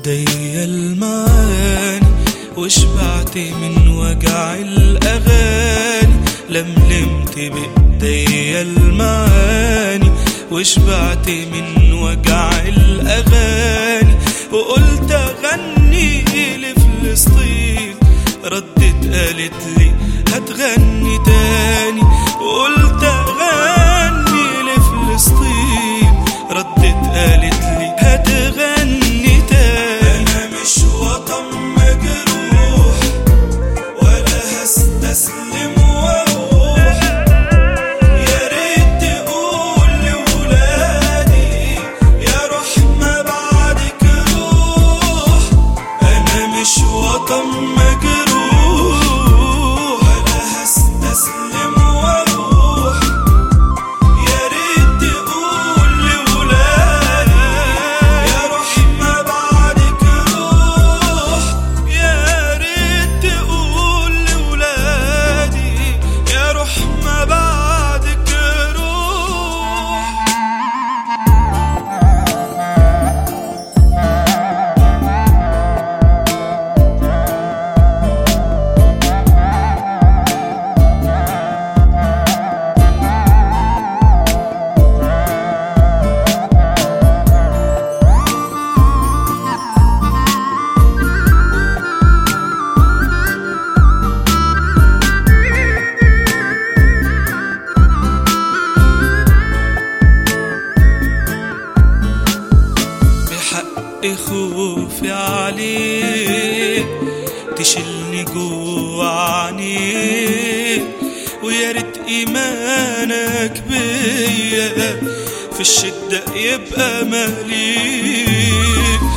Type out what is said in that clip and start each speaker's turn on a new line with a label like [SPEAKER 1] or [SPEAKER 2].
[SPEAKER 1] بايديا المعاني وشبعت من وجع الأغاني لملمت بإيديا المعاني وشبعت من وجع الأغاني وقلت أغني لفلسطين ردت قالت لي هتغني تاني وقلت أغني لفلسطين ردت قالت لي هتغني تاني أنا مش وطن مجروح ولا هستسلم واروح يا ريت تقول لولادي يا روح ما بعدك روح انا مش وطن مجروح ولا هستسلم واروح يا ريت تقول لولادي يا روح ما بعدك روح يا ريت تقول لولادي يا روح ما بعدك روح بحق خوفي عليك تشيلني جوا عينيك ويا ريت ايمانك بيا في الشدة يبقى ماليك